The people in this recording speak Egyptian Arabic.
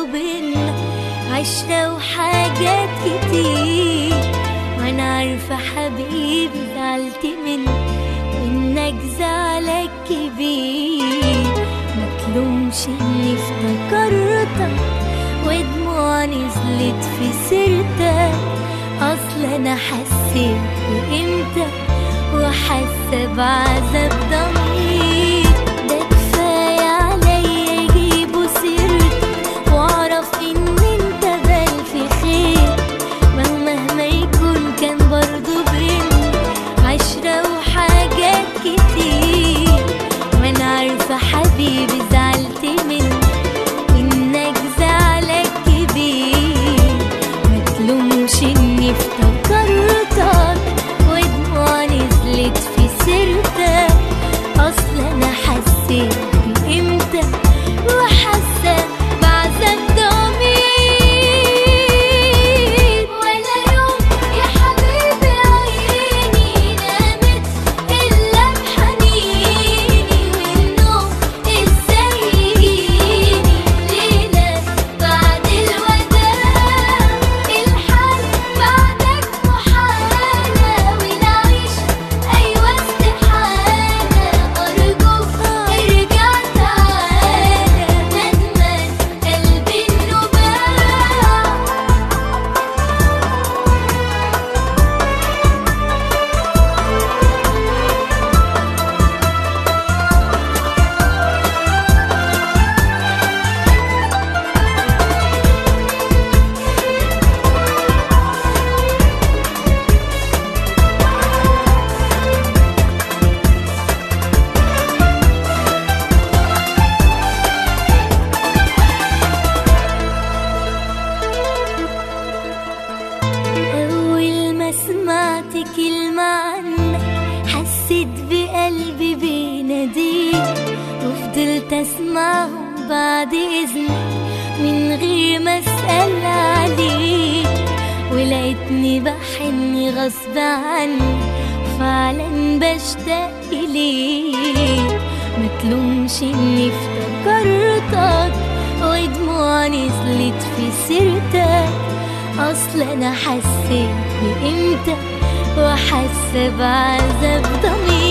برضو بينا عشرة وحاجات كتير وانا عارفة حبيبي زعلت منك وانك زعلك كبير متلومش اني افتكرتك ودموع نزلت في سيرتك اصل انا حسيت بقيمتك وحاسه بعذاب ضمير ده كفايه عليا يجيبوا سيرتك واعرف ان انت بال في خير مهما يكون كان برضو بينا عشرة وحاجات كتير وانا عارفة حبيبي زعلت منك انك زعلك كبير متلومش اني افتكرتك ودموع نزلت في سيرتك اصل انا حسيت بقيمتك وحاسه بعذاب ضمير ولا يوم يا حبيبي عيني نامت الا بحنيني والنوم ازاي يجيني ليله بعد الوداع الحال بعدك محاله ونعيش ايوه استحاله ارجوك ارجع تعالى ندمان قلبي انه باع أول ما سمعت كلمة عنك حسيت بقلبي بيناديك وفضلت أسمعهم بعد إذنك من غير ما أسأل عليك ولقيتني بحن غصب عني فعلا بشتاق إليك متلومش إني افتكرتك ودموع نزلت في سيرتك اصل انا حسيت بقيمتك وحاسه بعذاب ضمير